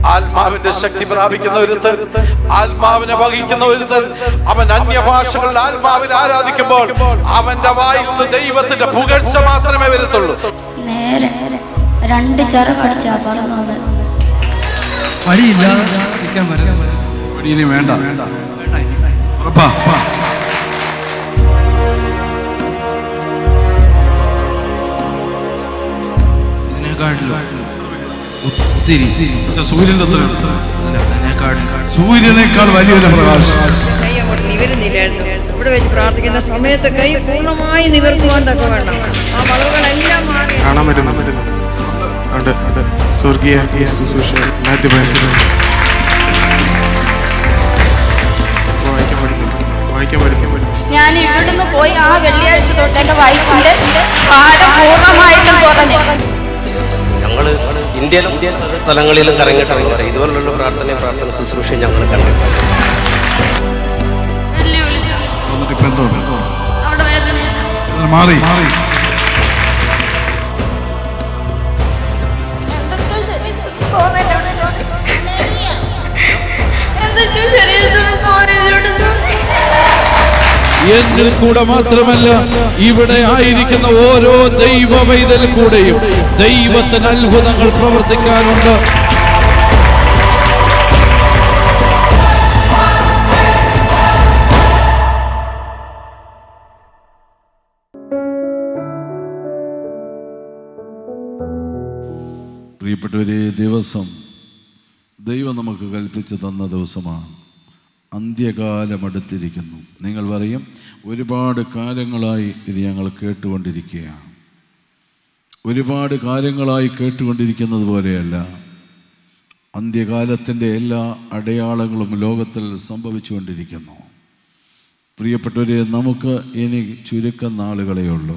ആത്മാവിന്റെ ശക്തി പ്രാപിക്കുന്ന ഒരുത്തൻ ആത്മാവിനെ വഹിക്കുന്ന ഒരുത്തൻ അവൻ അന്യഭാഷകളിൽ ആത്മാവിൽ ആരാധിക്കുമ്പോൾ അവന്റെ വായിൽ നിന്ന് ദൈവത്തിന്റെ പുകഴ്ച മാത്രമേ വരത്തുള്ളൂ നേരെ രണ്ട് ചെറുകടിച്ചാ പറന്നു വന്ന് വഴിയില്ലാതെ നിൽക്കാൻ പറ്റില്ല ഇനി വേണ്ട ഉറപ്പാ ഇതിനെക്കാട്ടിലും ഒ- ഒത്തിരി പക്ഷെ സൂര്യന്റെ അത്ര അതിനെക്കാട്ടിലും സൂര്യനേക്കാൾ വലിയൊരു പ്രകാശം കൈ അങ്ങോട്ട് നിവരുന്നില്ലായിരുന്നു ഇവിടെ വെച്ച് പ്രാർത്ഥിക്കുന്ന സമയത്ത് കൈ പൂർണ്ണമായി നിവർത്തുവാൻ തക്ക വേണം ആ വളവുകളെല്ലാം മാറി കാണാൻ പറ്റുന്നു ഉണ്ട് സ്വർഗീയ ശുശ്രൂഷ മാത്യു വായിക്കാൻ പറ്റുന്നു വായിക്കാൻ പറ്റുന്നു ഞാൻ ഇവിടുന്ന് പോയി ആ വെള്ളിയാഴ്ച തൊട്ട് എന്റെ വയറ്റിന്റെ ഭാരം പൂർണ്ണമായിട്ടും കുറഞ്ഞു ഞങ്ങൾ ഇന്ത്യയിലും സകല സ്ഥലങ്ങളിലും കറങ്ങിയിട്ടാണ് പറയാം ഇതുപോലുള്ള പ്രാർത്ഥന പ്രാർത്ഥന ശുശ്രൂഷ ഞങ്ങൾ കണ്ടിട്ടുണ്ട് വെല്ലുവിളിച്ചു എന്നിട്ട് ഇപ്പൊ എന്തുകൊണ്ട് അവിടെ വേദന അത് മാറി എന്തൊക്കെയോ ശരീരത്തിൽ തോന്നലോട് തോന്നി എന്തൊക്കെയോ ശരീരത്തിൽ തോന്നലോട് തോന്നി എന്നിൽ കൂടെ മാത്രമല്ല ഇവിടെ ആയിരിക്കുന്ന ഓരോ ദൈവ വൈതൽ കൂടെയും ദൈവത്തിന് അത്ഭുതങ്ങൾ പ്രവർത്തിക്കാനുണ്ട് പ്രിയപ്പെട്ടവരെ ദിവസം ദൈവം നമുക്ക് കൽപ്പിച്ചു തന്ന ദിവസമാണ് അന്ത്യകാലം അടുത്തിരിക്കുന്നു നിങ്ങൾ പറയും ഒരുപാട് കാലങ്ങളായി ഇത് ഞങ്ങൾ കേട്ടുകൊണ്ടിരിക്കുകയാണ് ഒരുപാട് കാലങ്ങളായി കേട്ടുകൊണ്ടിരിക്കുന്നത് പോലെയല്ല അന്ത്യകാലത്തിൻ്റെ എല്ലാ അടയാളങ്ങളും ലോകത്തിൽ സംഭവിച്ചുകൊണ്ടിരിക്കുന്നു പ്രിയപ്പെട്ടവരെ നമുക്ക് ഇനി ചുരുക്കം നാളുകളേ ഉള്ളൂ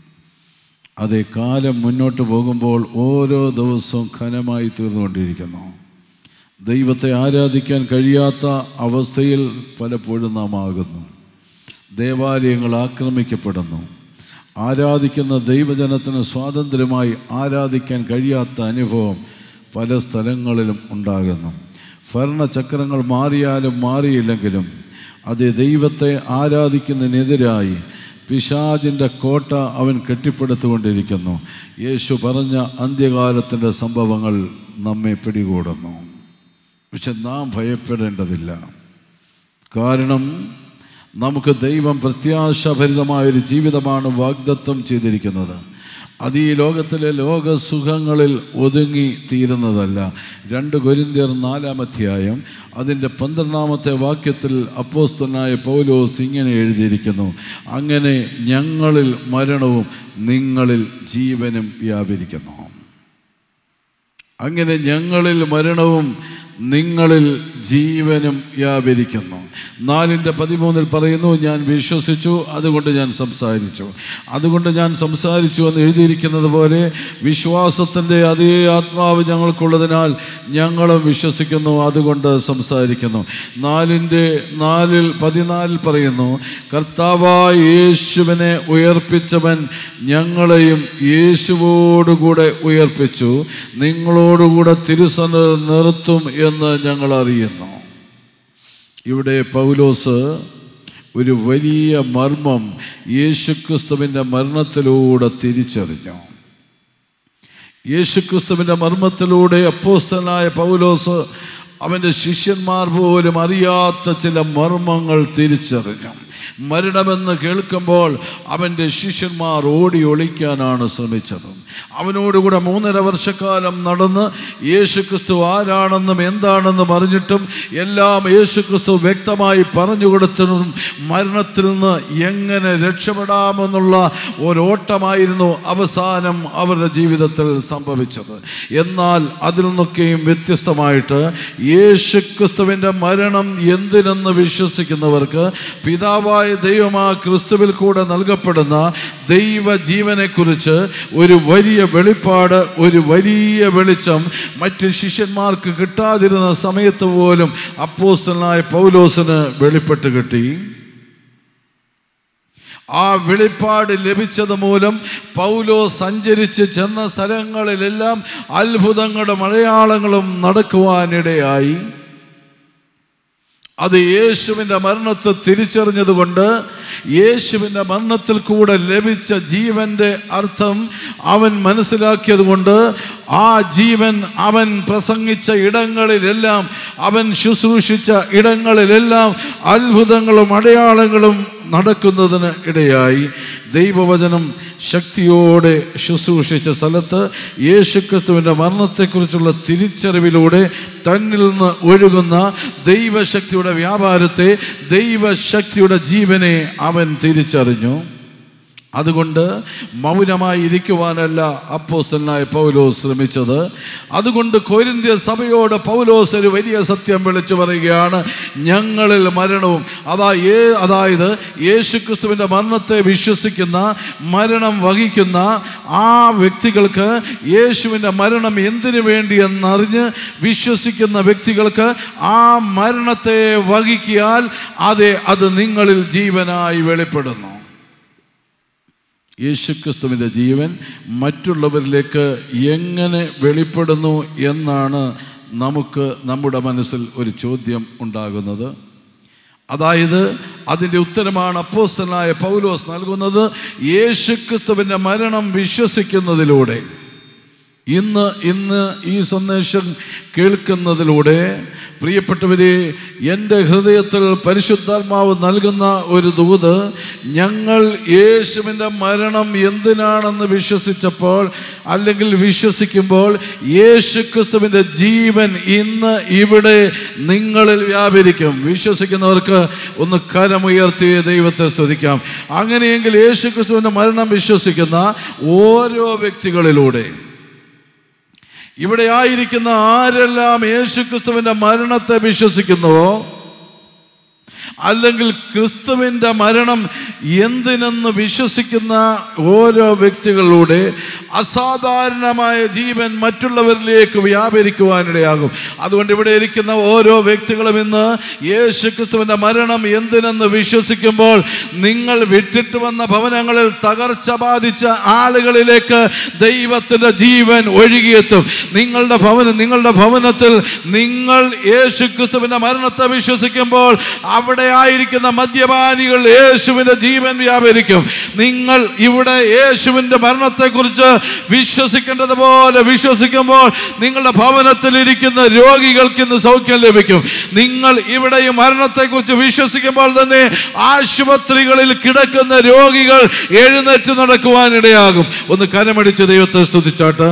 അതെ കാലം മുന്നോട്ട് പോകുമ്പോൾ ഓരോ ദിവസവും ഘനമായി തീർന്നുകൊണ്ടിരിക്കുന്നു ദൈവത്തെ ആരാധിക്കാൻ കഴിയാത്ത അവസ്ഥയിൽ പലപ്പോഴും നാം ആകുന്നു ദേവാലയങ്ങൾ ആക്രമിക്കപ്പെടുന്നു ആരാധിക്കുന്ന ദൈവജനത്തിന് സ്വാതന്ത്ര്യമായി ആരാധിക്കാൻ കഴിയാത്ത അനുഭവം പല സ്ഥലങ്ങളിലും ഉണ്ടാകുന്നു ഭരണചക്രങ്ങൾ മാറിയാലും മാറിയില്ലെങ്കിലും അത് ദൈവത്തെ ആരാധിക്കുന്നതിനെതിരായി പിശാജിൻ്റെ കോട്ട അവൻ കെട്ടിപ്പടുത്തുകൊണ്ടിരിക്കുന്നു യേശു പറഞ്ഞ അന്ത്യകാലത്തിൻ്റെ സംഭവങ്ങൾ നമ്മെ പിടികൂടുന്നു പക്ഷെ നാം ഭയപ്പെടേണ്ടതില്ല കാരണം നമുക്ക് ദൈവം പ്രത്യാശഭരിതമായൊരു ജീവിതമാണ് വാഗ്ദത്വം ചെയ്തിരിക്കുന്നത് അത് ഈ ലോകത്തിലെ ലോകസുഖങ്ങളിൽ ഒതുങ്ങി തീരുന്നതല്ല രണ്ട് കൊരിന്തിയർ നാലാം അധ്യായം അതിൻ്റെ പന്ത്രണ്ടാമത്തെ വാക്യത്തിൽ അപ്പോസ്തനായ പൗലോസ് ഇങ്ങനെ എഴുതിയിരിക്കുന്നു അങ്ങനെ ഞങ്ങളിൽ മരണവും നിങ്ങളിൽ ജീവനും വ്യാപരിക്കുന്നു അങ്ങനെ ഞങ്ങളിൽ മരണവും നിങ്ങളിൽ ജീവനും വ്യാപരിക്കുന്നു നാലിൻ്റെ പതിമൂന്നിൽ പറയുന്നു ഞാൻ വിശ്വസിച്ചു അതുകൊണ്ട് ഞാൻ സംസാരിച്ചു അതുകൊണ്ട് ഞാൻ സംസാരിച്ചു എന്ന് എഴുതിയിരിക്കുന്നത് പോലെ വിശ്വാസത്തിൻ്റെ അതേ ആത്മാവ് ഞങ്ങൾക്കുള്ളതിനാൽ ഞങ്ങളും വിശ്വസിക്കുന്നു അതുകൊണ്ട് സംസാരിക്കുന്നു നാലിൻ്റെ നാലിൽ പതിനാലിൽ പറയുന്നു കർത്താവായ യേശുവിനെ ഉയർപ്പിച്ചവൻ ഞങ്ങളെയും യേശുവോടുകൂടെ ഉയർപ്പിച്ചു നിങ്ങളോടുകൂടെ തിരുസന നിർത്തും എന്ന് ഞങ്ങൾ അറിയുന്നു ഇവിടെ പൗലോസ് ഒരു വലിയ മർമ്മം യേശുക്രിസ്തുവിൻ്റെ മരണത്തിലൂടെ തിരിച്ചറിഞ്ഞു യേശുക്രിസ്തുവിൻ്റെ മർമ്മത്തിലൂടെ അപ്പോസ്തനായ പൗലോസ് അവൻ്റെ ശിഷ്യന്മാർ പോലും അറിയാത്ത ചില മർമ്മങ്ങൾ തിരിച്ചറിഞ്ഞു മരണമെന്ന് കേൾക്കുമ്പോൾ അവൻ്റെ ശിഷ്യന്മാർ ഓടി ഒളിക്കാനാണ് ശ്രമിച്ചത് അവനോടുകൂടെ മൂന്നര വർഷക്കാലം നടന്ന് യേശുക്രിസ്തു ആരാണെന്നും എന്താണെന്നും അറിഞ്ഞിട്ടും എല്ലാം യേശുക്രിസ്തു വ്യക്തമായി പറഞ്ഞു കൊടുത്തതും മരണത്തിൽ നിന്ന് എങ്ങനെ രക്ഷപ്പെടാമെന്നുള്ള ഒരോട്ടമായിരുന്നു അവസാനം അവരുടെ ജീവിതത്തിൽ സംഭവിച്ചത് എന്നാൽ അതിൽ നിന്നൊക്കെയും വ്യത്യസ്തമായിട്ട് യേശുക്രിസ്തുവിൻ്റെ മരണം എന്തിനെന്ന് വിശ്വസിക്കുന്നവർക്ക് പിതാവായ ദൈവമാ ക്രിസ്തുവിൽ കൂടെ നൽകപ്പെടുന്ന ദൈവജീവനെക്കുറിച്ച് ഒരു വലിയ വെളിപ്പാട് ഒരു വലിയ വെളിച്ചം മറ്റ് ശിഷ്യന്മാർക്ക് കിട്ടാതിരുന്ന സമയത്ത് പോലും അപ്പോസ്തലനായ പൗലോസിന് വെളിപ്പെട്ട് കിട്ടി ആ വെളിപ്പാട് ലഭിച്ചത് മൂലം പൗലോ സഞ്ചരിച്ച് ചെന്ന സ്ഥലങ്ങളിലെല്ലാം അത്ഭുതങ്ങളുടെ മലയാളങ്ങളും നടക്കുവാനിടയായി അത് യേശുവിൻ്റെ മരണത്തെ തിരിച്ചറിഞ്ഞതുകൊണ്ട് യേശുവിൻ്റെ മരണത്തിൽ കൂടെ ലഭിച്ച ജീവൻ്റെ അർത്ഥം അവൻ മനസ്സിലാക്കിയത് കൊണ്ട് ആ ജീവൻ അവൻ പ്രസംഗിച്ച ഇടങ്ങളിലെല്ലാം അവൻ ശുശ്രൂഷിച്ച ഇടങ്ങളിലെല്ലാം അത്ഭുതങ്ങളും അടയാളങ്ങളും നടക്കുന്നതിന് ഇടയായി ദൈവവചനം ശക്തിയോടെ ശുശ്രൂഷിച്ച സ്ഥലത്ത് യേശുക്രിസ്തുവിൻ്റെ മരണത്തെക്കുറിച്ചുള്ള തിരിച്ചറിവിലൂടെ തന്നിൽ നിന്ന് ഒഴുകുന്ന ദൈവശക്തിയുടെ വ്യാപാരത്തെ ദൈവശക്തിയുടെ ജീവനെ അവൻ തിരിച്ചറിഞ്ഞു അതുകൊണ്ട് മൗനമായി ഇരിക്കുവാനല്ല അപ്പോസ്തലനായ പൗലോസ് ശ്രമിച്ചത് അതുകൊണ്ട് കൊരിന്ത്യ സഭയോട് പൗലോസ് ഒരു വലിയ സത്യം വിളിച്ചു പറയുകയാണ് ഞങ്ങളിൽ മരണവും അതാ ഏ അതായത് യേശുക്രിസ്തുവിൻ്റെ മരണത്തെ വിശ്വസിക്കുന്ന മരണം വഹിക്കുന്ന ആ വ്യക്തികൾക്ക് യേശുവിൻ്റെ മരണം എന്തിനു വേണ്ടി എന്നറിഞ്ഞ് വിശ്വസിക്കുന്ന വ്യക്തികൾക്ക് ആ മരണത്തെ വഹിക്കിയാൽ അതെ അത് നിങ്ങളിൽ ജീവനായി വെളിപ്പെടുന്നു യേശുക്രിസ്തുവിൻ്റെ ജീവൻ മറ്റുള്ളവരിലേക്ക് എങ്ങനെ വെളിപ്പെടുന്നു എന്നാണ് നമുക്ക് നമ്മുടെ മനസ്സിൽ ഒരു ചോദ്യം ഉണ്ടാകുന്നത് അതായത് അതിൻ്റെ ഉത്തരമാണ് അപ്പോസ്തലനായ പൗലോസ് നൽകുന്നത് യേശുക്രിസ്തുവിൻ്റെ മരണം വിശ്വസിക്കുന്നതിലൂടെ ഇന്ന് ഇന്ന് ഈ സന്ദേശം കേൾക്കുന്നതിലൂടെ പ്രിയപ്പെട്ടവരെ എൻ്റെ ഹൃദയത്തിൽ പരിശുദ്ധാത്മാവ് നൽകുന്ന ഒരു ദൂത് ഞങ്ങൾ യേശുവിൻ്റെ മരണം എന്തിനാണെന്ന് വിശ്വസിച്ചപ്പോൾ അല്ലെങ്കിൽ വിശ്വസിക്കുമ്പോൾ യേശു ക്രിസ്തുവിൻ്റെ ജീവൻ ഇന്ന് ഇവിടെ നിങ്ങളിൽ വ്യാപരിക്കും വിശ്വസിക്കുന്നവർക്ക് ഒന്ന് കരമുയർത്തി ദൈവത്തെ സ്തുതിക്കാം അങ്ങനെയെങ്കിൽ യേശു ക്രിസ്തുവിൻ്റെ മരണം വിശ്വസിക്കുന്ന ഓരോ വ്യക്തികളിലൂടെ ഇവിടെ ആയിരിക്കുന്ന ആരെല്ലാം യേശുക്രിസ്തുവിൻ്റെ മരണത്തെ വിശ്വസിക്കുന്നുവോ അല്ലെങ്കിൽ ക്രിസ്തുവിൻ്റെ മരണം എന്തിനെന്ന് വിശ്വസിക്കുന്ന ഓരോ വ്യക്തികളിലൂടെ അസാധാരണമായ ജീവൻ മറ്റുള്ളവരിലേക്ക് വ്യാപരിക്കുവാനിടയാകും അതുകൊണ്ട് ഇവിടെ ഇരിക്കുന്ന ഓരോ വ്യക്തികളും ഇന്ന് യേശു ക്രിസ്തുവിൻ്റെ മരണം എന്തിനെന്ന് വിശ്വസിക്കുമ്പോൾ നിങ്ങൾ വിട്ടിട്ട് വന്ന ഭവനങ്ങളിൽ തകർച്ച ബാധിച്ച ആളുകളിലേക്ക് ദൈവത്തിൻ്റെ ജീവൻ ഒഴുകിയെത്തും നിങ്ങളുടെ ഭവനം നിങ്ങളുടെ ഭവനത്തിൽ നിങ്ങൾ യേശു ക്രിസ്തുവിൻ്റെ മരണത്തെ വിശ്വസിക്കുമ്പോൾ അവിടെ ആയിരിക്കുന്ന മദ്യപാനികൾ യേശുവിൻ്റെ ജീവൻ വ്യാപരിക്കും നിങ്ങൾ ഇവിടെ യേശുവിൻ്റെ മരണത്തെക്കുറിച്ച് വിശ്വസിക്കേണ്ടത് പോലെ വിശ്വസിക്കുമ്പോൾ നിങ്ങളുടെ ഭവനത്തിൽ ഇരിക്കുന്ന രോഗികൾക്ക് ഇന്ന് സൗഖ്യം ലഭിക്കും നിങ്ങൾ ഇവിടെ ഈ മരണത്തെക്കുറിച്ച് വിശ്വസിക്കുമ്പോൾ തന്നെ ആശുപത്രികളിൽ കിടക്കുന്ന രോഗികൾ എഴുന്നേറ്റ് നടക്കുവാനിടയാകും ഒന്ന് കരമടിച്ച് ദൈവത്തെ സ്തുതിച്ചാട്ട്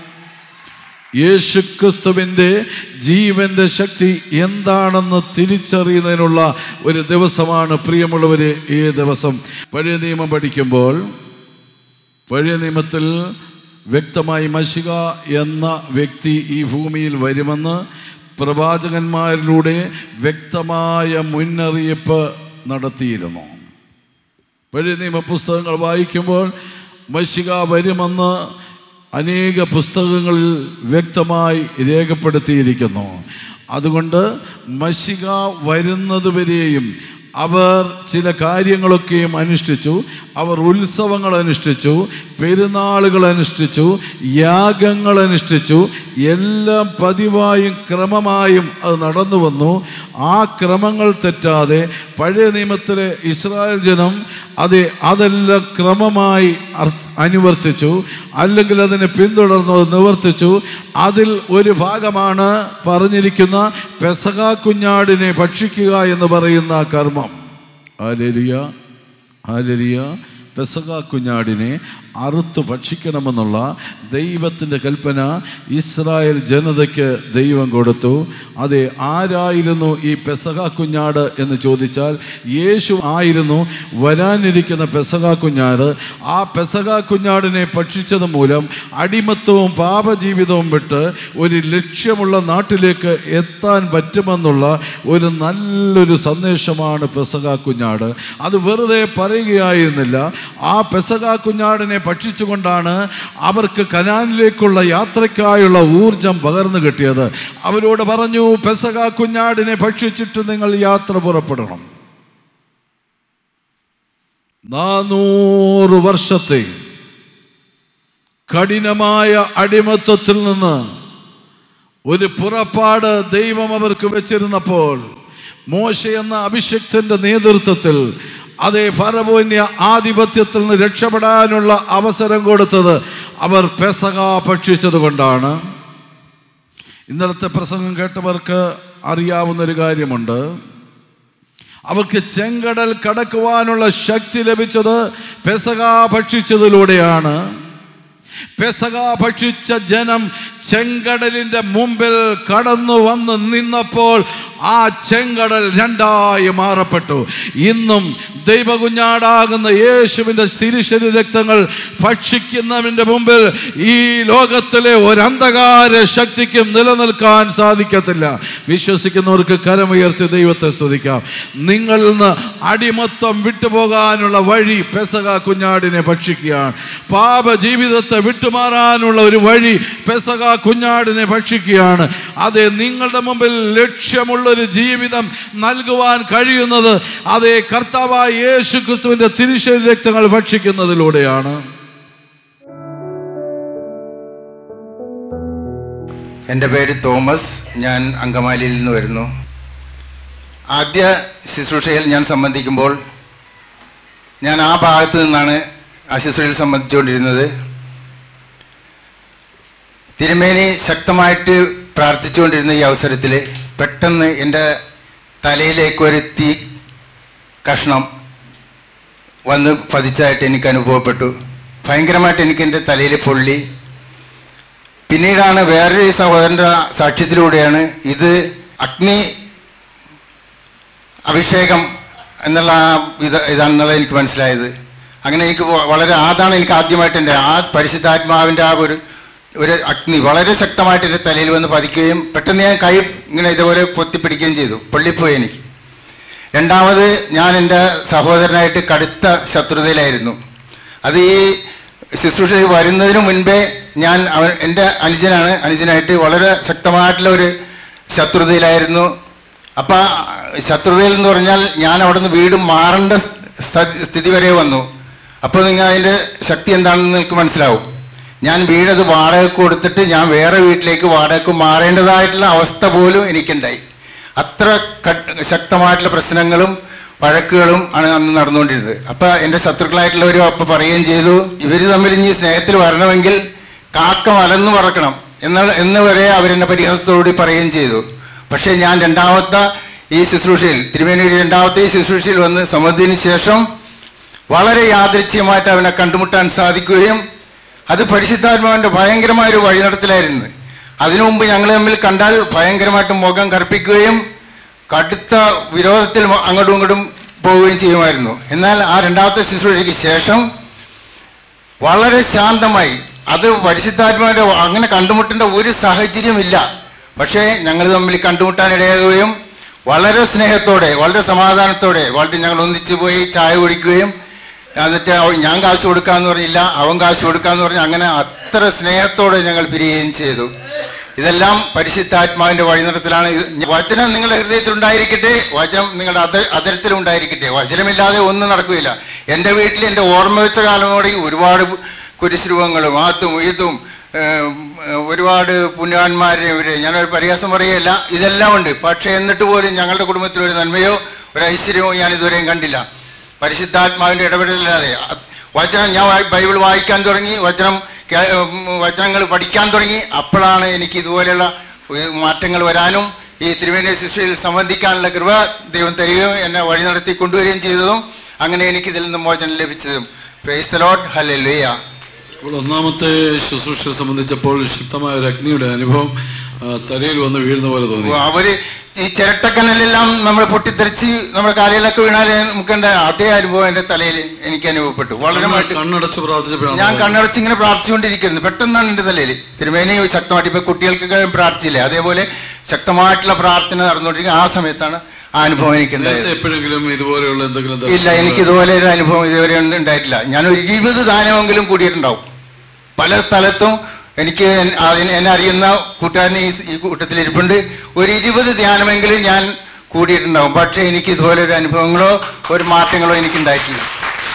യേശുക്രിസ്തുവിൻ്റെ ജീവൻ്റെ ശക്തി എന്താണെന്ന് തിരിച്ചറിയുന്നതിനുള്ള ഒരു ദിവസമാണ് പ്രിയമുള്ളവരെ ഈ ദിവസം പഴയ നിയമം പഠിക്കുമ്പോൾ പഴയ നിയമത്തിൽ വ്യക്തമായി മഷിക എന്ന വ്യക്തി ഈ ഭൂമിയിൽ വരുമെന്ന് പ്രവാചകന്മാരിലൂടെ വ്യക്തമായ മുന്നറിയിപ്പ് നടത്തിയിരുന്നു പഴയ നിയമ പുസ്തകങ്ങൾ വായിക്കുമ്പോൾ മഷിക വരുമെന്ന് അനേക പുസ്തകങ്ങളിൽ വ്യക്തമായി രേഖപ്പെടുത്തിയിരിക്കുന്നു അതുകൊണ്ട് മഷിക വരുന്നതുവരെയും അവർ ചില കാര്യങ്ങളൊക്കെയും അനുഷ്ഠിച്ചു അവർ ഉത്സവങ്ങൾ അനുഷ്ഠിച്ചു പെരുന്നാളുകൾ അനുഷ്ഠിച്ചു യാഗങ്ങൾ അനുഷ്ഠിച്ചു എല്ലാം പതിവായും ക്രമമായും അത് നടന്നു വന്നു ആ ക്രമങ്ങൾ തെറ്റാതെ പഴയ നിയമത്തിലെ ഇസ്രായേൽ ജനം അത് അതെല്ലാം ക്രമമായി അർ- അനുവർത്തിച്ചു അല്ലെങ്കിൽ അതിനെ പിന്തുടർന്നു നിവർത്തിച്ചു അതിൽ ഒരു ഭാഗമാണ് പറഞ്ഞിരിക്കുന്ന പെസക കുഞ്ഞാടിനെ ഭക്ഷിക്കുക എന്ന് പറയുന്ന കർമ്മം ആലരിയ ആലരിയ പെസക കുഞ്ഞാടിനെ അറുത്ത് ഭക്ഷിക്കണമെന്നുള്ള ദൈവത്തിൻ്റെ കൽപ്പന ഇസ്രായേൽ ജനതയ്ക്ക് ദൈവം കൊടുത്തു അതെ ആരായിരുന്നു ഈ പെസക കുഞ്ഞാട് എന്ന് ചോദിച്ചാൽ യേശു ആയിരുന്നു വരാനിരിക്കുന്ന പെസക കുഞ്ഞാട് ആ പെസക കുഞ്ഞാടിനെ ഭക്ഷിച്ചത് മൂലം അടിമത്വവും പാപജീവിതവും വിട്ട് ഒരു ലക്ഷ്യമുള്ള നാട്ടിലേക്ക് എത്താൻ പറ്റുമെന്നുള്ള ഒരു നല്ലൊരു സന്ദേശമാണ് പെസക കുഞ്ഞാട് അത് വെറുതെ പറയുകയായിരുന്നില്ല ആ പെസക കുഞ്ഞാടിനെ ഭക്ഷിച്ചുകൊണ്ടാണ് അവർക്ക് കനാനിലേക്കുള്ള യാത്രയ്ക്കായുള്ള ഊർജം പകർന്നു കിട്ടിയത് അവരോട് പറഞ്ഞു പെസക കുഞ്ഞാടിനെ ഭക്ഷിച്ചിട്ട് നിങ്ങൾ യാത്ര പുറപ്പെടണം നാനൂറ് വർഷത്തെ കഠിനമായ അടിമത്വത്തിൽ നിന്ന് ഒരു പുറപ്പാട് ദൈവം അവർക്ക് വെച്ചിരുന്നപ്പോൾ മോശ എന്ന അഭിഷക്തന്റെ നേതൃത്വത്തിൽ അതേ ഫറവോന്യ ആധിപത്യത്തിൽ നിന്ന് രക്ഷപ്പെടാനുള്ള അവസരം കൊടുത്തത് അവർ പെസക ഭക്ഷിച്ചത് കൊണ്ടാണ് ഇന്നലത്തെ പ്രസംഗം കേട്ടവർക്ക് അറിയാവുന്നൊരു കാര്യമുണ്ട് അവർക്ക് ചെങ്കടൽ കടക്കുവാനുള്ള ശക്തി ലഭിച്ചത് പെസക ഭക്ഷിച്ചതിലൂടെയാണ് പെസക ഭക്ഷിച്ച ജനം ചെങ്കടലിന്റെ മുമ്പിൽ കടന്നു വന്ന് നിന്നപ്പോൾ ആ ചെങ്കടൽ രണ്ടായി മാറപ്പെട്ടു ഇന്നും ദൈവകുഞ്ഞാടാകുന്ന യേശുവിൻ്റെ തിരിശരി രക്തങ്ങൾ ഭക്ഷിക്കുന്നതിൻ്റെ മുമ്പിൽ ഈ ലോകത്തിലെ ഒരു അന്ധകാര ശക്തിക്കും നിലനിൽക്കാൻ സാധിക്കത്തില്ല വിശ്വസിക്കുന്നവർക്ക് കരമുയർത്തി ദൈവത്തെ സ്തുതിക്കാം നിങ്ങളിൽ നിന്ന് അടിമത്തം വിട്ടുപോകാനുള്ള വഴി പെസക കുഞ്ഞാടിനെ ഭക്ഷിക്കുകയാണ് പാപ ജീവിതത്തെ വിട്ടുമാറാനുള്ള ഒരു വഴി പെസക കുഞ്ഞാടിനെ ഭക്ഷിക്കുകയാണ് അതെ നിങ്ങളുടെ മുമ്പിൽ ലക്ഷ്യമുള്ളൊരു ജീവിതം നൽകുവാൻ കഴിയുന്നത് അതേ കർത്താവായ യേശു ക്രിസ്തുവിൻ്റെ തിരിശരി രക്തങ്ങൾ ഭക്ഷിക്കുന്നതിലൂടെയാണ് എൻ്റെ പേര് തോമസ് ഞാൻ അങ്കമാലിയിൽ നിന്ന് വരുന്നു ആദ്യ ശുശ്രൂഷയിൽ ഞാൻ സംബന്ധിക്കുമ്പോൾ ഞാൻ ആ ഭാഗത്ത് നിന്നാണ് ആ ശുശ്രൂഷയിൽ സംബന്ധിച്ചുകൊണ്ടിരുന്നത് തിരുമേനി ശക്തമായിട്ട് പ്രാർത്ഥിച്ചുകൊണ്ടിരുന്ന ഈ അവസരത്തിൽ പെട്ടെന്ന് എൻ്റെ തലയിലേക്ക് ഒരു തീ കഷ്ണം വന്ന് പതിച്ചായിട്ട് എനിക്ക് അനുഭവപ്പെട്ടു ഭയങ്കരമായിട്ട് എനിക്ക് എൻ്റെ തലയിൽ പൊള്ളി പിന്നീടാണ് വേറൊരു സഹോദരൻ്റെ സാക്ഷ്യത്തിലൂടെയാണ് ഇത് അഗ്നി അഭിഷേകം എന്നുള്ള ആ ഇത് ഇതാണെന്നുള്ളത് എനിക്ക് മനസ്സിലായത് അങ്ങനെ എനിക്ക് വ- വളരെ അതാണ് എനിക്ക് ആദ്യമായിട്ട് എൻ്റെ ആ പരിശുദ്ധാത്മാവിൻ്റെ ആ ഒരു ഒരു അഗ്നി വളരെ ശക്തമായിട്ട് എൻ്റെ തലയിൽ വന്ന് പതിക്കുകയും പെട്ടെന്ന് ഞാൻ കൈ ഇങ്ങനെ ഇതുപോലെ പൊത്തിപ്പിടിക്കുകയും ചെയ്തു പൊള്ളിപ്പോയി എനിക്ക് രണ്ടാമത് ഞാൻ എൻ്റെ സഹോദരനായിട്ട് കടുത്ത ശത്രുതയിലായിരുന്നു അത് ഈ ശുശ്രൂഷയിൽ വരുന്നതിന് മുൻപേ ഞാൻ അവൻ എൻ്റെ അനുജനാണ് അനുജനായിട്ട് വളരെ ശക്തമായിട്ടുള്ള ഒരു ശത്രുതയിലായിരുന്നു അപ്പം ശത്രുതയിൽ എന്ന് പറഞ്ഞാൽ ഞാൻ അവിടെ നിന്ന് വീട് മാറേണ്ട സ്ഥ- സ്ഥിതി വരെ വന്നു അപ്പോൾ നിങ്ങൾ അതിൻ്റെ ശക്തി എന്താണെന്ന് നിങ്ങൾക്ക് മനസ്സിലാവും ഞാൻ വീടത് വാടകയ്ക്ക് കൊടുത്തിട്ട് ഞാൻ വേറെ വീട്ടിലേക്ക് വാടകയ്ക്ക് മാറേണ്ടതായിട്ടുള്ള അവസ്ഥ പോലും എനിക്കുണ്ടായി അത്ര കട്- ശക്തമായിട്ടുള്ള പ്രശ്നങ്ങളും വഴക്കുകളും ആണ് അന്ന് നടന്നുകൊണ്ടിരുന്നത് അപ്പം എൻ്റെ ശത്രുക്കളായിട്ടുള്ളവരും അപ്പം പറയുകയും ചെയ്തു ഇവർ തമ്മിൽ ഇനി സ്നേഹത്തിൽ വരണമെങ്കിൽ കാക്ക മലന്ന് പറക്കണം എന്ന എന്ന് വരെ അവരെന്നെ പരിഹാസത്തോടുകൂടി പറയുകയും ചെയ്തു പക്ഷേ ഞാൻ രണ്ടാമത്തെ ഈ ശുശ്രൂഷയിൽ തിരുമേനിയുടെ രണ്ടാമത്തെ ഈ ശുശ്രൂഷയിൽ വന്ന് സമ്മതിന് ശേഷം വളരെ യാദൃച്ഛ്യമായിട്ട് അവനെ കണ്ടുമുട്ടാൻ സാധിക്കുകയും അത് പരിശുദ്ധാത്മാവിൻ്റെ ഭയങ്കരമായ ഒരു വഴിനടത്തിലായിരുന്നു അതിനു മുമ്പ് ഞങ്ങൾ തമ്മിൽ കണ്ടാൽ ഭയങ്കരമായിട്ട് മുഖം കറുപ്പിക്കുകയും കടുത്ത വിരോധത്തിൽ മ- അങ്ങോട്ടും ഇങ്ങോട്ടും പോവുകയും ചെയ്യുമായിരുന്നു എന്നാൽ ആ രണ്ടാമത്തെ ശുശ്രൂഷയ്ക്ക് ശേഷം വളരെ ശാന്തമായി അത് പരിശുദ്ധാത്മാവിൻ്റെ അങ്ങനെ കണ്ടുമുട്ടേണ്ട ഒരു സാഹചര്യമില്ല പക്ഷേ ഞങ്ങൾ തമ്മിൽ കണ്ടുമുട്ടാൻ ഇടയാകുകയും വളരെ സ്നേഹത്തോടെ വളരെ സമാധാനത്തോടെ വളരെ ഞങ്ങൾ ഒന്നിച്ചു പോയി ചായ കുടിക്കുകയും എന്നിട്ട് അവൻ ഞാൻ കാശ് കൊടുക്കാന്ന് പറഞ്ഞില്ല അവൻ കാശ് കൊടുക്കാന്ന് പറഞ്ഞ് അങ്ങനെ അത്ര സ്നേഹത്തോടെ ഞങ്ങൾ പിരിയുകയും ചെയ്തു ഇതെല്ലാം പരിശുദ്ധാത്മാവിന്റെ വഴിനിറത്തിലാണ് ഇത് വചനം നിങ്ങളുടെ ഹൃദയത്തിൽ ഉണ്ടായിരിക്കട്ടെ വചനം നിങ്ങളുടെ അത അതരത്തിൽ ഉണ്ടായിരിക്കട്ടെ വചനമില്ലാതെ ഒന്നും നടക്കുകയില്ല എൻ്റെ വീട്ടിൽ എൻ്റെ ഓർമ്മ വെച്ച കാലമോടെ ഒരുപാട് കുരിശുരൂപങ്ങളും ആത്തും ഇതും ഏം, ഒരുപാട് പുണ്യവാന്മാരെ ഇവര് ഞാനൊരു പരിഹാസം പറയുകയല്ല ഇതെല്ലാം ഉണ്ട് പക്ഷേ എന്നിട്ട് പോലും ഞങ്ങളുടെ കുടുംബത്തിൽ ഒരു നന്മയോ ഒരു ഐശ്വര്യമോ ഞാൻ ഇതുവരെയും കണ്ടില്ല പരിശുദ്ധാത്മാവിൻ്റെ ഇടപെടലില്ലാതെ അ- വചനം ഞാൻ വായി- ബൈബിൾ വായിക്കാൻ തുടങ്ങി വചനം കേ- ഉം, വചനങ്ങൾ പഠിക്കാൻ തുടങ്ങി അപ്പോഴാണ് എനിക്ക് ഇതുപോലെയുള്ള ഏഹ്, മാറ്റങ്ങൾ വരാനും ഈ തിരുവേന ശിശുവിൽ സംബന്ധിക്കാനുള്ള കൃപ ദൈവം തരികയും എന്നെ വഴി നടത്തി കൊണ്ടുവരികയും ചെയ്തതും അങ്ങനെ എനിക്ക് ഇതിൽ നിന്ന് മോചനം ലഭിച്ചതും പ്രൈസ് ലോഡ് ഹല്ലേലൂയ അപ്പോൾ ഒന്നാമത്തെ ശുശ്രൂഷയെ സംബന്ധിച്ചപ്പോൾ ശക്തമായ ഒരു അഗ്നിയുടെ അനുഭവം ആ, തലയിൽ വന്ന് വീഴുന്ന പോലെ തോന്നി അവര് ഈ ചിരട്ടക്കനലെല്ലാം നമ്മൾ പൊട്ടിത്തെറിച്ച് നമ്മുടെ കാലിലൊക്കെ വീണാല് നമുക്കുണ്ട് അതേ അനുഭവം എൻ്റെ തലയിൽ എനിക്ക് അനുഭവപ്പെട്ടു വളരെ കണ്ണ് കണ്ണടച്ച് പ്രാർത്ഥിച്ചപ്പോഴാണ് ഞാൻ കണ്ണടച്ച് ഇങ്ങനെ പ്രാർത്ഥിച്ചുകൊണ്ടിരിക്കുന്നു പെട്ടെന്നാണ് എൻ്റെ തലയിൽ തിരുമേനി ശക്തമായിട്ട് ഇപ്പൊ കുട്ടികൾക്കൊക്കെ പ്രാർത്ഥിച്ചില്ലേ അതേപോലെ ശക്തമായിട്ടുള്ള പ്രാർത്ഥന നടന്നുകൊണ്ടിരിക്കുന്ന ആ സമയത്താണ് ആ അനുഭവം എനിക്കുണ്ടായത് നേരത്തെ എപ്പോഴെങ്കിലും ഇതുപോലെയുള്ള എന്തെങ്കിലും ഇല്ല ദർശനങ്ങൾ- എനിക്ക് ഇതുപോലെ ഒരു അനുഭവം ഇതുവരെ ഒന്നും ഉണ്ടായിട്ടില്ല ഞാൻ ഒരു ഇരുപത് ദാനമെങ്കിലും കൂടിയിട്ടുണ്ടാവും പല സ്ഥലത്തും എനിക്ക് എൻ- അതിന് എന്നെ അറിയുന്ന കൂട്ടുകാരൻ ഈ ഈ കൂട്ടത്തിൽ ഇരിപ്പുണ്ട് ഒരു ഇരുപത് ധ്യാനമെങ്കിലും ഞാൻ കൂടിയിട്ടുണ്ടാവും പക്ഷേ എനിക്ക് ഇതുപോലെ ഒരു അനുഭവങ്ങളോ ഒരു മാറ്റങ്ങളോ എനിക്ക് ഉണ്ടായിട്ടില്ല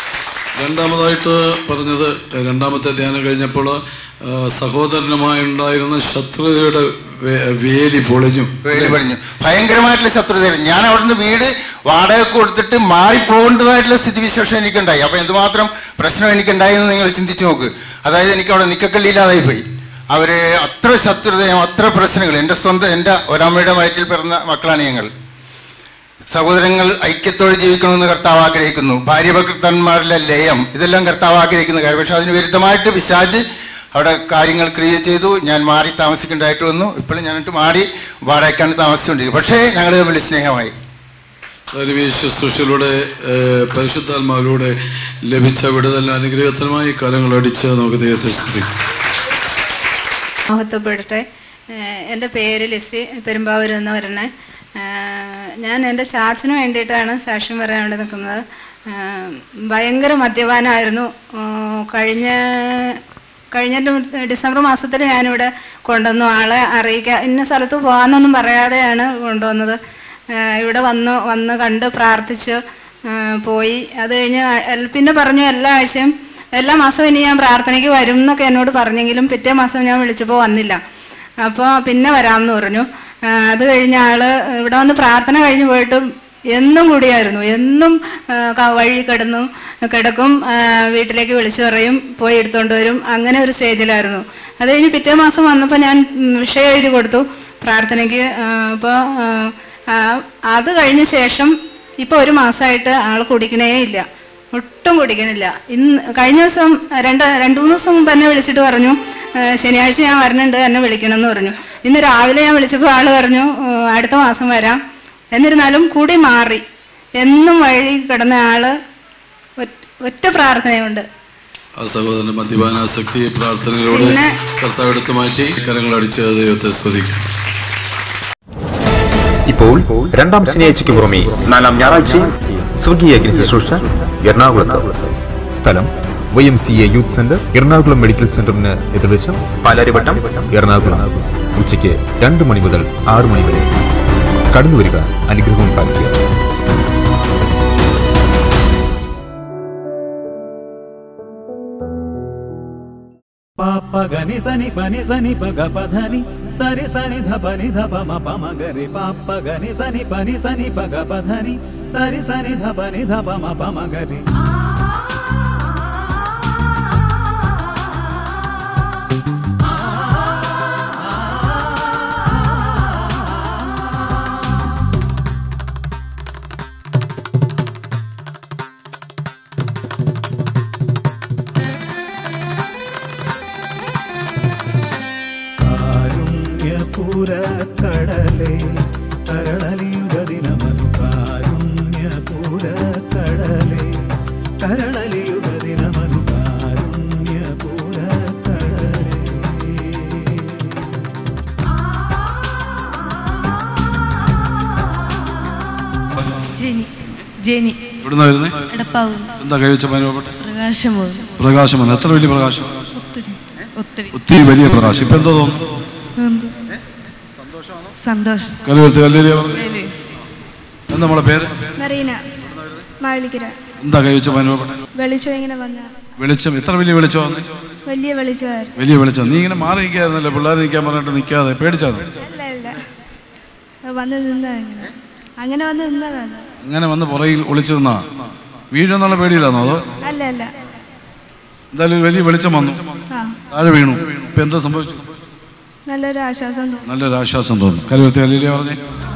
രണ്ടാമതായിട്ട് പറഞ്ഞത് രണ്ടാമത്തെ ധ്യാനം കഴിഞ്ഞപ്പോൾ ആ, സഹോദരനുമായി ഉണ്ടായിരുന്ന ശത്രുതയുടെ വേ- വേലി പൊളിഞ്ഞു വേലി പണിഞ്ഞു ഭയങ്കരമായിട്ടുള്ള ശത്രുതയായിരുന്നു ഞാൻ അവിടുന്ന് വീട് വാടക കൊടുത്തിട്ട് മാറിപ്പോകേണ്ടതായിട്ടുള്ള സ്ഥിതിവിശേഷം എനിക്കുണ്ടായി അപ്പൊ എന്തുമാത്രം പ്രശ്നം എനിക്കുണ്ടായെന്ന് നിങ്ങൾ ചിന്തിച്ചു നോക്ക് അതായത് എനിക്ക് അവിടെ നിക്കക്കള്ളിയില്ലാതായി പോയി അവര് അത്ര ശത്രുതയും അത്ര പ്രശ്നങ്ങൾ എൻ്റെ സ്വന്തം എൻ്റെ ഒരമ്മയുടെ വയറ്റിൽ പിറന്ന മക്കളാണ് ഞങ്ങൾ സഹോദരങ്ങൾ ഐക്യത്തോടെ ജീവിക്കണമെന്ന് കർത്താവ് ആഗ്രഹിക്കുന്നു ഭാര്യഭക്തന്മാരിലെ ലയം ഇതെല്ലാം കർത്താവ് ആഗ്രഹിക്കുന്ന കാര്യം പക്ഷെ അതിന് വിരുദ്ധമായിട്ട് പിശാജ് അവിടെ കാര്യങ്ങൾ ക്രിയേറ്റ് ചെയ്തു ഞാൻ മാറി താമസിക്കേണ്ടതായിട്ട് വന്നു ഇപ്പോഴും ഞാനിട്ട് മാറി വാടകയ്ക്കാണ് താമസിച്ചുകൊണ്ടിരിക്കുന്നത് പക്ഷേ ഞങ്ങൾ തമ്മിൽ സ്നേഹമായി ദൈവീയ ശുശ്രൂഷയിലൂടെ ഏഹ്, പരിശുദ്ധാത്മാവിലൂടെ ലഭിച്ച വിടുതൽ അനുഗ്രഹത്തിനുമായി കരങ്ങൾ അടിച്ച് നമുക്ക് ദൈവത്തെ സ്തുതിക്കാം മഹത്വപ്പെടട്ടെ ഏഹ് എൻ്റെ പേര് ലിസി പെരുമ്പാവൂരിൽ നിന്ന് വരണേ ഏഹ് ഞാൻ എൻ്റെ ചാച്ചന് വേണ്ടിയിട്ടാണ് സാക്ഷ്യം പറയാൻ വേണ്ടി നിൽക്കുന്നത് ഏഹ് ഭയങ്കര മദ്യപാനമായിരുന്നു ഏഹ് കഴിഞ്ഞ കഴിഞ്ഞ ഡി- ഡിസംബർ മാസത്തിൽ ഞാനിവിടെ കൊണ്ടുവന്നു ആളെ അറിയിക്കാൻ ഇന്ന സ്ഥലത്ത് പോകാമെന്നൊന്നും പറയാതെയാണ് കൊണ്ടുവന്നത് ഏഹ് ഇവിടെ വന്നു വന്ന് കണ്ട് പ്രാർത്ഥിച്ചു ഏഹ് പോയി അത് കഴിഞ്ഞ് എൽ- പിന്നെ പറഞ്ഞു എല്ലാ ആഴ്ചയും എല്ലാ മാസവും ഇനി ഞാൻ പ്രാർത്ഥനയ്ക്ക് വരും എന്നൊക്കെ എന്നോട് പറഞ്ഞെങ്കിലും പിറ്റേ മാസം ഞാൻ വിളിച്ചപ്പോൾ വന്നില്ല അപ്പോൾ പിന്നെ വരാമെന്ന് പറഞ്ഞു ആ, അത് കഴിഞ്ഞ ആള് ഇവിടെ വന്ന് പ്രാർത്ഥന കഴിഞ്ഞ് പോയിട്ടും എന്നും കൂടിയായിരുന്നു എന്നും ആ, ക- വഴി കിടന്നു കിടക്കും ആ, വീട്ടിലേക്ക് വിളിച്ചു പറയും പോയി എടുത്തുകൊണ്ട് വരും അങ്ങനെ ഒരു സ്റ്റേജിലായിരുന്നു അത് കഴിഞ്ഞ് പിറ്റേ മാസം വന്നപ്പോൾ ഞാൻ ഉം, വിഷയം എഴുതി കൊടുത്തു പ്രാർത്ഥനയ്ക്ക് അപ്പോൾ അത് കഴിഞ്ഞ ശേഷം ഇപ്പോൾ ഒരു മാസമായിട്ട് ആൾ കുടിക്കണേ ഇല്ല ഒട്ടും കുടിക്കണില്ല ഇന്ന് കഴിഞ്ഞ ദിവസം രണ്ട് രണ്ട് മൂന്ന് ദിവസം മുമ്പ് എന്നെ വിളിച്ചിട്ട് പറഞ്ഞു "ഏ, ശനിയാഴ്ച ഞാൻ വരുന്നുണ്ട് എന്നെ വിളിക്കണം എന്ന് പറഞ്ഞു ഇന്ന് രാവിലെ ഞാൻ വിളിച്ചപ്പോൾ ആള് പറഞ്ഞു "ഏ, അടുത്ത മാസം വരാം എന്നിരുന്നാലും കൂടി മാറി എന്നും വഴി കിടന്ന ആള് ഒറ്റ- ഒറ്റ പ്രാർത്ഥനയുണ്ട് ആ സഹോദരന്റെ മദ്യപാനാസക്തി പ്രാർത്ഥനയിലൂടെ പിന്നെ- കർത്താവ് എടുത്തു മാറ്റി കരങ്ങൾ അടിച്ച് ദൈവത്തെ സ്തുതിക്കാം ഇപ്പോൾ രണ്ടാം ശനിയാഴ്ചയ്ക്ക് പുറമെ നാലാം ഞായറാഴ്ചയും സ്വർഗീയ അഗ്നി ശുശ്രൂഷ എറണാകുളത്ത് സ്ഥലം Y M C A youth centre Ernakulam medical സെന്ററിന് എതിർവശം പാലാരിവട്ടം എറണാകുളം ഉച്ചയ്ക്ക് രണ്ട് മണി മുതൽ ആറ് മണി വരെ കടന്നു വരിക അനുഗ്രഹം പാലിക്കുക పాప గని సని పని సని పగ పధని సరి సని ధ పని ధ పమ పమ గరి పాప గని సని పని సని పగ పధని సరి సని ధ పని ధ పమ పమ గరి കാരുണ്യപുര കടലേ കരളലിയുഗ ദിനമതു കാരുണ്യപുര കടലേ കരളലിയുഗ ദിനമതു കാരുണ്യപുര കടലേ ജെനി ജെനി എവിടുന്ന വരുന്നേ എടപ്പാവ് എന്താ കൈവച്ച അനുഭവപ്പെട്ടെ പ്രകാശം പോകും പ്രകാശം വന്നു എത്ര വലിയ പ്രകാശം ഒത്തിരി ഒത്തിരി ഒത്തിരി വലിയ പ്രകാശം ഇപ്പൊ എന്തോ തോന്നുന്നു എന്ത്? സന്തോഷം കലുവരുത്ത് കല്ലേരിയ പറഞ്ഞു വേലി. എന്താ നമ്മളെ പേര് മറീന മാവേലിക്കര എന്താ കൈവച്ച അനുഭവപ്പെട്ടെ വെളിച്ചം ഇങ്ങനെ വന്ന വെളിച്ചം എത്ര വലിയ വെളിച്ചം വന്നു വലിയ വെളിച്ചമായിരുന്നു വലിയ വെളിച്ചം നീ ഇങ്ങനെ മാറി നിൽക്കായിരുന്നല്ലോ പിള്ളേർ നിൽക്കാൻ പറഞ്ഞിട്ട് നിൽക്കാതെ പേടിച്ചാണ് അല്ല അല്ല അത് വന്ന് നിന്നതാ ഇങ്ങനെ അങ്ങനെ വന്ന് നിന്നതാണ് അങ്ങനെ വന്ന് പുറകിൽ ഒളിച്ചു നിന്നാ വീഴുന്നുള്ള പേടിയില്ലാന്നോ അതോ അല്ല അല്ല എന്തായാലും ഒരു വലിയ വെളിച്ചം വന്നു ആ താഴെ വീണു ഇപ്പൊ എന്താ സംഭവിച്ചു നല്ലൊരു ആശ്വാസം തോന്നി നല്ലൊരു ആശ്വാസം തോന്നുന്നു കലുവരുത്ത് കല്ലേരിയ പറഞ്ഞേ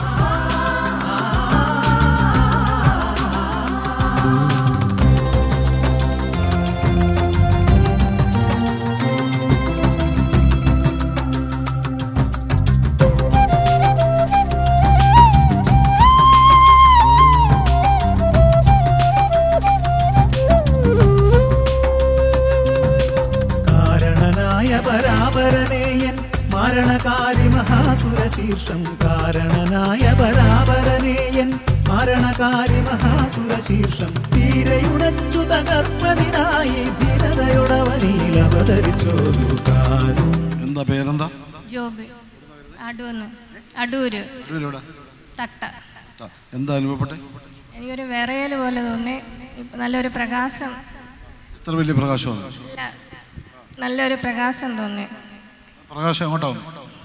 കാരണനായ പരാപരനേയൻ മരണകാരി മഹാസുരശീർഷം കാരണനായ പരാപരനേയൻ മരണകാരി മഹാസുരശീർഷം തീരയുടച്ചു തകർപ്പതിനായി ധീരതയുടവനിൽ അവതരിച്ചോരു കാരും എന്താ പേരെന്താ ജോബ് അടൂന്ന് അടൂര് അടൂരെവിടാ? തട്ട എന്താ അനുഭവപ്പെട്ടെ എനിക്കൊരു വിറയൽ പോലെ തോന്നി ഇപ്പം നല്ലൊരു പ്രകാശം എത്ര വലിയ പ്രകാശമാണ് ഇല്ല നല്ലൊരു പ്രകാശം തോന്നി പ്രകാശം എങ്ങോട്ടാണ്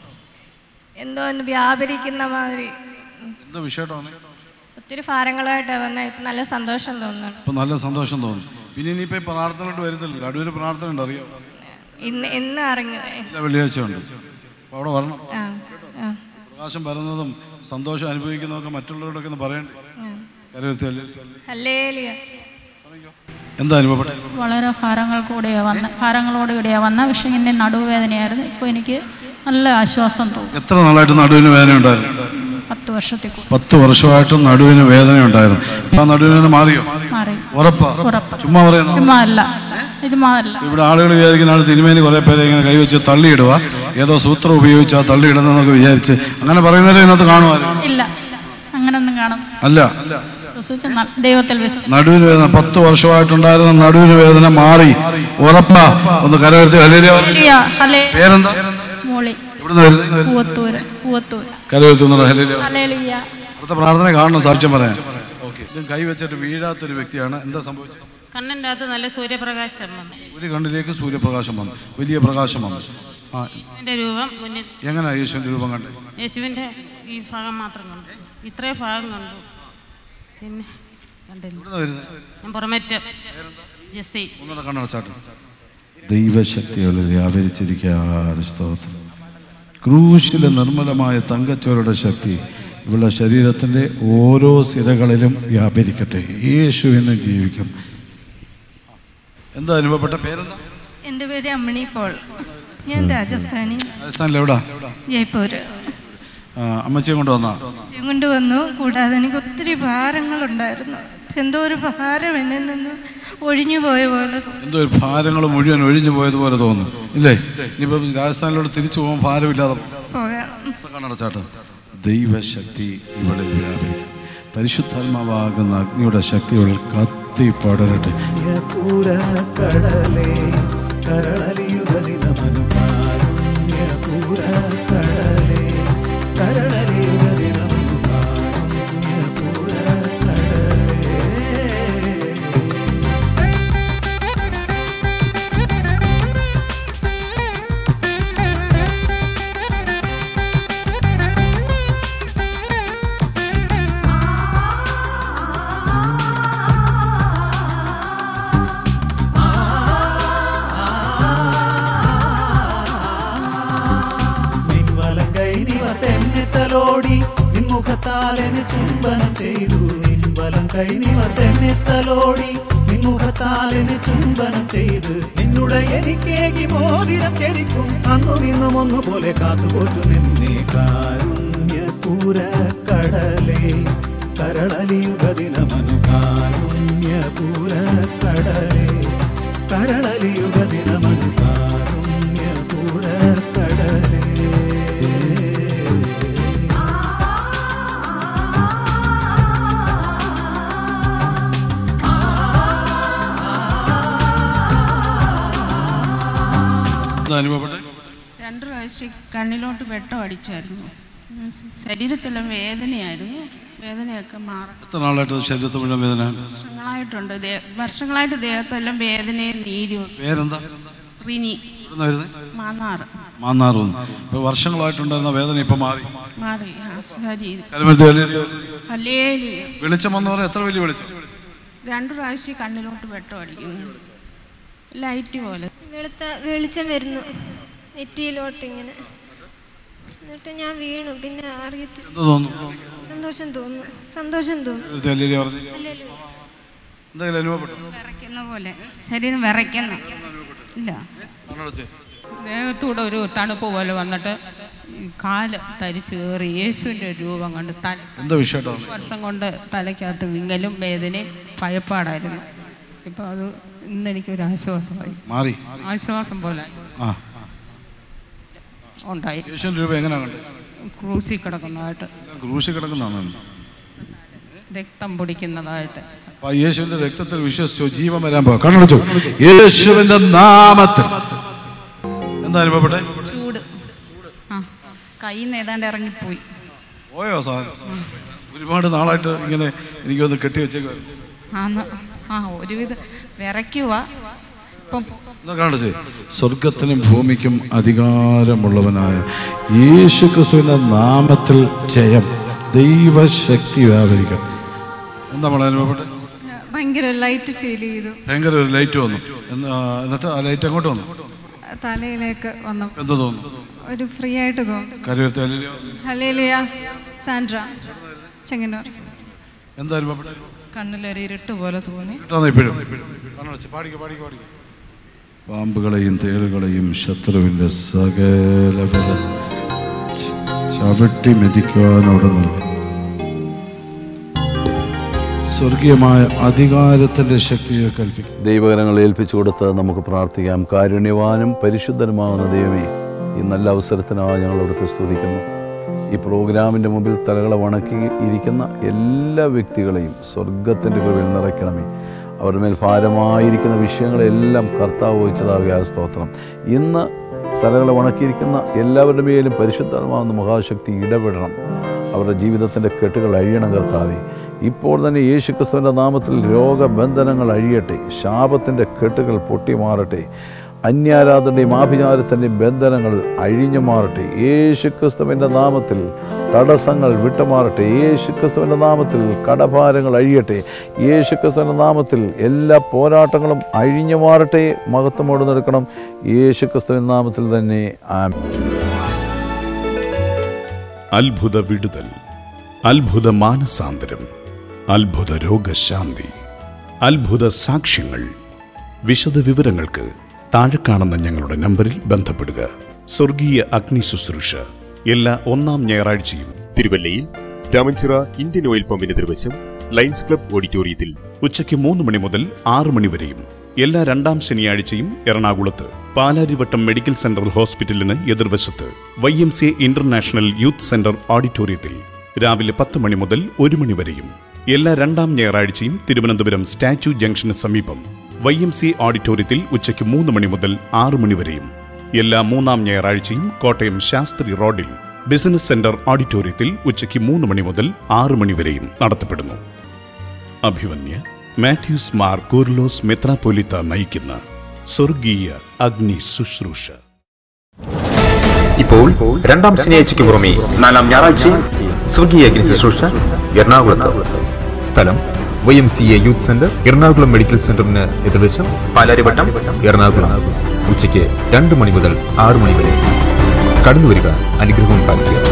എന്തോ ഒന്ന് വ്യാപരിക്കുന്ന മാതിരി എന്താ വിഷയമായിട്ടാണ് ഒത്തിരി ഭാരങ്ങളുമായിട്ടാണ് വന്നത് ഇപ്പം നല്ല സന്തോഷം തോന്നുന്നു ഇപ്പൊ നല്ല സന്തോഷം തോന്നുന്നു പിന്നെ ഇനിയിപ്പോ ഈ പ്രാർത്ഥനയോട്ട് വരുന്നില്ല അടൂര് പ്രാർത്ഥന ഉണ്ട് അറിയാം ഇന്ന് ഇന്ന് അറിഞ്ഞു എല്ലാ വെള്ളിയാഴ്ച ഉണ്ട് അപ്പൊ അവിടെ വരണം ആ ആ പ്രകാശം വരുന്നതും സന്തോഷം അനുഭവിക്കുന്നതൊക്കെ മറ്റുള്ളവരോടൊക്കെ ഒന്ന് പറയണ്ടേ കരവരുത്തി ഹല്ലേലൂയ എന്താ അനുഭവപ്പെട്ടെ വളരെ ഭാരങ്ങൾ കൂടിയാണ് വന്ന ഭാരങ്ങളോട് കൂടിയാണ് വന്ന പക്ഷേ എൻ്റെ നടുവേദനയായിരുന്നു ഇപ്പോൾ എനിക്ക് നല്ല ആശ്വാസം തോന്നും എത്ര നാളായിട്ട് നടുവിന് വേദന ഉണ്ടായിരുന്നു പത്ത് വർഷത്തിൽ കൂടുതൽ പത്ത് വർഷമായിട്ടും നടുവിന് വേദന ഉണ്ടായിരുന്നു ഇപ്പൊ ആ നടുവിന് വേദന മാറിയോ മാറി ഉറപ്പാ ഉറപ്പ്. ചുമ്മാ പറയുന്നു ചുമ്മാ അല്ല ഇത് മാത്രല്ല ഇവിടെ ആളുകൾ വിചാരിക്കുന്ന ആൾ തിരുമേനി കുറെ പേരെ ഇങ്ങനെ കൈവച്ച് തള്ളിയിടുക ഏതോ സൂത്രം ഉപയോഗിച്ച് ആ തള്ളിയിടുന്നതൊക്കെ വിചാരിച്ച് അങ്ങനെ പറയുന്നവരെ ഇതിനകത്ത് കാണുമായിരുന്നു ഇല്ല അങ്ങനൊന്നും കാണും അല്ല ശുശ്രൂഷ ന- ദൈവത്തിൽ വിശ്വസിച്ചു നടുവിന് വേദന പത്ത് വർഷമായിട്ടുണ്ടായിരുന്ന നടുവിന് വേദന മാറി ഉറപ്പാ ഒന്ന് കരവരുത്തി ഹല്ലേലൂയ പറഞ്ഞേ. ഹലേ പേരെന്താ മോളി എവിടുന്ന് വരുന്നത് പൂവത്തൂര് പൂവത്തൂര് കരവരുത്തി ഒന്ന് ഹല്ലേലൂയ ഹല്ലേലൂയ അടുത്ത പ്രാർത്ഥന കാണണം സാക്ഷ്യം പറയാൻ ഓക്കെ ഇത് കൈ വെച്ചിട്ട് വീഴാത്തൊരു വ്യക്തിയാണ് എന്താ സംഭവിച്ചത് കണ്ണിൻ്റെ അകത്ത് നല്ല സൂര്യപ്രകാശം വന്നു ഒരു കണ്ണിലേക്ക് സൂര്യപ്രകാശം വന്നു വലിയ പ്രകാശം വന്നു ആ എൻ്റെ രൂപം മുന്നിൽ എങ്ങനെയാ യേശുവിന്റെ രൂപം കണ്ടത് യേശുവിൻ്റെ ഈ ഭാഗം മാത്രം കണ്ടു ഇത്രയും ഭാഗം കണ്ടു പിന്നെ കണ്ടില്ല എവിടുന്നാ വരുന്നത്? ഞാൻ പുറമേറ്റ ജെസ്സി ഒന്നുകൂടെ കണ്ണടച്ചാട്ട് ദൈവശക്തികളിൽ വ്യാപരിച്ചിരിക്കാറ് സ്തോത്രം ക്രൂശിലെ നിർമ്മലമായ തങ്കച്ചോരുടെ ശക്തി ഇവളുടെ ശരീരത്തിൻ്റെ ഓരോ സിരകളിലും വ്യാപരിക്കട്ടെ യേശുവിനെ ജീവിക്കും എന്താ അനുഭവപ്പെട്ട പേരെന്താ എൻ്റെ പേര് അമ്മിണി പോൾ ഞാൻ രാജസ്ഥാനി രാജസ്ഥാനിൽ എവിടാ ജയ്പൂർ ആ, അമ്മച്ചിയെ കൊണ്ടുവന്നാ കൊണ്ടുവന്നു കൂടാതെ എനിക്ക് ഒത്തിരി ഭാരങ്ങളുണ്ടായിരുന്നു എന്തോ ഒരു ഭാരം എന്നിൽ നിന്ന് ഒഴിഞ്ഞു പോയ പോലെ തോന്നി. എന്തോ ഒരു ഭാരങ്ങൾ മുഴുവൻ ഒഴിഞ്ഞു പോയതുപോലെ തോന്നുന്നു ഇല്ലേ ഇനിയിപ്പം രാജസ്ഥാനിലോട്ട് തിരിച്ചു പോകാൻ ഭാരമില്ലാതെ പോകണം കണ്ണടച്ചാട്ട് ദൈവശക്തി ഇവളിൽ വ്യാപിക്കും പരിശുദ്ധാത്മാവാകുന്ന അഗ്നിയുടെ ശക്തികൾ കത്തി പടരട്ടെ കടലേ കരളലിയുഗ ദിനമനു കാരുണ്യപൂര കടലേ കരളലിയുഗ ദിനമനു കാരുണ്യപൂര കടലേ നിൻവലം കൈ നിവർതെന്നെ തലോടി നിൻമുഖത്താലെന്നെ ചുംബനം ചെയ്തു നിൻവലം കൈ നിവർതെന്നെ തലോടി നിൻമുഖത്താലെന്നെ ചുംബനം ചെയ്ത് നിന്നുടെ എനിക്കേകി മോതിരം ചെരിക്കും അന്നും ഇന്നും ഒന്നുപോലെ കാത്തുപോറ്റു നിന്നെ കാരുണ്യപൂര കടലേ കരളലിയുഗ ദിനമനു കാരുണ്യപൂര കടലേ കരളലിയുഗ ദിനമനു കാരുണ്യപൂര കടലേ എന്താ അനുഭവപ്പെട്ടെ രണ്ട് പ്രാവശ്യം കണ്ണിലോട്ട് വെട്ടം അടിച്ചായിരുന്നു ശരീരത്തിലും വേദനയായിരുന്നു വേദനയൊക്കെ മാറി എത്ര നാളായിട്ട് ശരീരത്തിൽ മുഴുവൻ വേദന വർഷങ്ങളായിട്ടുണ്ട് ദേ- വർഷങ്ങളായിട്ട് ദേഹത്തെല്ലാം വേദനയും നീരും പേരെന്താ റിനി എവിടുന്നാ വരുന്നത് മാന്നാറ് മാന്നാറൂന്ന് ഇപ്പൊ വർഷങ്ങളായിട്ടുണ്ടായിരുന്ന വേദന ഇപ്പൊ മാറി മാറി ആ ശരീരം കരമരുത്തി ഹല്ലേലൂയ. ഹല്ലേലൂയ. വെളിച്ചം വന്ന് പറയാം എത്ര വലിയ വെളിച്ചം രണ്ട് പ്രാവശ്യം കണ്ണിലോട്ട് വെട്ടം അടിക്കുന്നു ലൈറ്റ് പോലെ വെളുത്ത വെളിച്ചം വരുന്നു നെറ്റിയിലോട്ട് ഇങ്ങനെ എന്നിട്ട് ഞാൻ വീണു പിന്നെ അറിയത്തില്ല എന്ത് തോന്നുന്നു സന്തോഷം തോന്നുന്നു സന്തോഷം തോന്നുന്നു കരമരുത്തി ഹല്ലേലൂയ പറഞ്ഞു ഹല്ലേലൂയ. എന്തെങ്കിലും അനുഭവപ്പെട്ടു വിറയ്ക്കുന്ന പോലെ ശരീരം വിറയ്ക്കുന്നു ഇല്ല കണ്ണടച്ചേ ദേഹത്തൂടെ ഒരു തണുപ്പ് പോലെ വന്നിട്ട് ഈ കാല് തരിച്ചു കയറി യേശുവിൻ്റെ രൂപം കണ്ട് തല എന്താ വിഷയമായിട്ടാണ് വർഷം കൊണ്ട് തലയ്ക്കകത്ത് വിങ്ങലും വേദനയും ഭയപ്പാടായിരുന്നു ഇപ്പം അത് ഇന്നെനിക്കൊരു ആശ്വാസമായി മാറി ആശ്വാസം പോലെ ആ ഉണ്ടായി യേശുവിന്റെ രൂപം എങ്ങനെയാ കണ്ടത് ക്രൂശി കിടക്കുന്നതായിട്ട് ക്രൂശി കിടക്കുന്നതാണ് രക്തം പൊടിക്കുന്നതായിട്ട് അപ്പൊ ആ യേശുവിന്റെ രക്തത്തിൽ വിശ്വസിച്ചു ജീവൻ വരാൻ പോകാം കണ്ണടച്ചു യേശുവിന്റെ നാമത്തിൽ എന്താ അനുഭവപ്പെട്ടെ ചൂട് ആ കയ്യിൽ നിന്ന് ഏതാണ്ട് ഇറങ്ങിപ്പോയി പോയോ സാധനം ഒരുപാട് നാളായിട്ട് ഇങ്ങനെ എനിക്കൊന്ന് കെട്ടി വെച്ചേക്കുവായിരുന്നു ആന്ന് ആ ഒരുവിധം വിറയ്ക്കുക ഇപ്പം എന്നാ കാണിച്ചേ സ്വർഗത്തിനും ഭൂമിക്കും അധികാരമുള്ളവനായ യേശു ക്രിസ്തുവിന്റെ നാമത്തിൽ ജയം ദൈവശക്തി വ്യാപരിക്കും എന്താ നമ്മൾ അനുഭവപ്പെട്ടത് ഭയങ്കര ലൈറ്റ് ഫീൽ ചെയ്തു ഭയങ്കര ഒരു ലൈറ്റ് വന്നു എന്നാ, എന്നിട്ട് ആ ലൈറ്റ് അങ്ങോട്ട് വന്നു തലയിലേക്ക് വന്നു എന്ത് തോന്നുന്നു ഒരു ഫ്രീ ആയിട്ട് തോന്നുന്നു കരുവത്തെ ഹലേലിയ സാൻഡ്ര ചെങ്ങന്നൂർ എന്താ അനുഭവപ്പെട്ടത് കണ്ണിലൊരു ഇരുട്ട് പോലെ തോന്നി കിട്ടാന്ന് ഇപ്പോഴും കണ്ണടച്ച് പാടിക്ക പാടിക്ക പാടിക്ക പാമ്പുകളെയും തേളുകളെയും ശത്രുവിൻ്റെ സകല ബല ച- ചവിട്ടി മെതിക്കുവാൻ അവിടെ നിന്ന് സ്വർഗീയമായ അധികാരത്തിന്റെ ശക്തിയെ കൽപ്പിക്കും ദൈവകരങ്ങൾ ഏൽപ്പിച്ചു കൊടുത്ത് നമുക്ക് പ്രാർത്ഥിക്കാം കാരുണ്യവാനും പരിശുദ്ധനുമാവുന്ന ദൈവമേ ഈ നല്ല അവസരത്തിനായി ഞങ്ങൾ അവിടുത്തെ സ്തുതിക്കുന്നു ഈ പ്രോഗ്രാമിൻ്റെ മുമ്പിൽ തലകളെ വണക്കി ഇരിക്കുന്ന എല്ലാ വ്യക്തികളെയും സ്വർഗത്തിൻ്റെ കൃപയിൽ നിറയ്ക്കണമേ അവരുടെ മേൽ ഭാരമായിരിക്കുന്ന വിഷയങ്ങളെല്ലാം കർത്താവ് വഹിച്ചതാകുക ആ സ്തോത്രം ഇന്ന് തലകളെ വണക്കിയിരിക്കുന്ന എല്ലാവരുടെ മേലും പരിശുദ്ധമാവുന്ന മഹാശക്തി ഇടപെടണം അവരുടെ ജീവിതത്തിൻ്റെ കെട്ടുകൾ അഴിയണം കർത്താവെ ഇപ്പോൾ തന്നെ യേശു ക്രിസ്തുവിൻ്റെ നാമത്തിൽ രോഗബന്ധനങ്ങൾ അഴിയട്ടെ ശാപത്തിൻ്റെ കെട്ടുകൾ പൊട്ടി മാറട്ടെ അന്യാരാധനയും ആഭിചാരത്തിൻ്റെയും ബന്ധനങ്ങൾ അഴിഞ്ഞു മാറട്ടെ യേശു ക്രിസ്തുവിൻ്റെ നാമത്തിൽ തടസ്സങ്ങൾ വിട്ടുമാറട്ടെ യേശു ക്രിസ്തുവിൻ്റെ നാമത്തിൽ കടഭാരങ്ങൾ അഴിയട്ടെ യേശു ക്രിസ്തുവിൻ്റെ നാമത്തിൽ എല്ലാ പോരാട്ടങ്ങളും അഴിഞ്ഞു മാറട്ടെ മഹത്വമോട് നിൽക്കണം യേശു ക്രിസ്തുവിൻ്റെ നാമത്തിൽ തന്നെ ആമേൻ അത്ഭുത വിടുതൽ അത്ഭുത മാനസാന്തരം അത്ഭുത രോഗശാന്തി അത്ഭുത സാക്ഷ്യങ്ങൾ വിശദ വിവരങ്ങൾക്ക് താഴെ കാണുന്ന ഞങ്ങളുടെ നമ്പറിൽ ബന്ധപ്പെടുക സ്വർഗീയ അഗ്നി ശുശ്രൂഷ എല്ലാ ഒന്നാം ഞായറാഴ്ചയും തിരുവല്ലയിൽ രാമഞ്ചിറ ഇന്ത്യൻ ഓയിൽ പമ്പിന് എതിർവശം ലയൺസ് ക്ലബ് ഓഡിറ്റോറിയത്തിൽ ഉച്ചയ്ക്ക് മൂന്ന് മണി മുതൽ ആറ് മണി വരെയും എല്ലാ രണ്ടാം ശനിയാഴ്ചയും എറണാകുളത്ത് പാലാരിവട്ടം മെഡിക്കൽ സെന്റർ ഹോസ്പിറ്റലിന് എതിർവശത്ത് Y M C international youth centre ഓഡിറ്റോറിയത്തിൽ രാവിലെ പത്ത് മണി മുതൽ ഒരു മണി വരെയും എല്ലാ രണ്ടാം ഞായറാഴ്ചയും തിരുവനന്തപുരം സ്റ്റാച്യു ജംഗ്ഷന് സമീപം വൈ എം സി ഓഡിറ്റോറിയത്തിൽ ഉച്ചയ്ക്ക് മൂന്ന് മണി മുതൽ ആറ് മണി വരെയും എല്ലാ മൂന്നാം ഞായറാഴ്ചയും കോട്ടയം ശാസ്ത്രി റോഡിൽ ബിസിനസ് സെന്റർ ഓഡിറ്റോറിയത്തിൽ ഉച്ചയ്ക്ക് മൂന്ന് മണി മുതൽ ആറ് മണി വരെയും നടത്തപ്പെടുന്നു അഭിവന്യ മാത്യൂസ് മാർ കൂർലോസ് മെത്രാപ്പൊലിത്ത നയിക്കുന്ന സ്വർഗീയ അഗ്നി ശുശ്രൂഷ ഇപ്പോൾ രണ്ടാം ശനിയാഴ്ചയ്ക്ക് പുറമെ നാലാം ഞായറാഴ്ചയും സ്വർഗീയ അഗ്നി ശുശ്രൂഷ എറണാകുളത്ത് സ്ഥലം Y M C A youth centre Ernakulam medical സെന്ററിന് എതിർവശം പാലാരിവട്ടം എറണാകുളം ഉച്ചയ്ക്ക് രണ്ട് മണി മുതൽ ആറ് മണി വരെ കടന്നുവരിക അനുഗ്രഹം പാലിക്കുക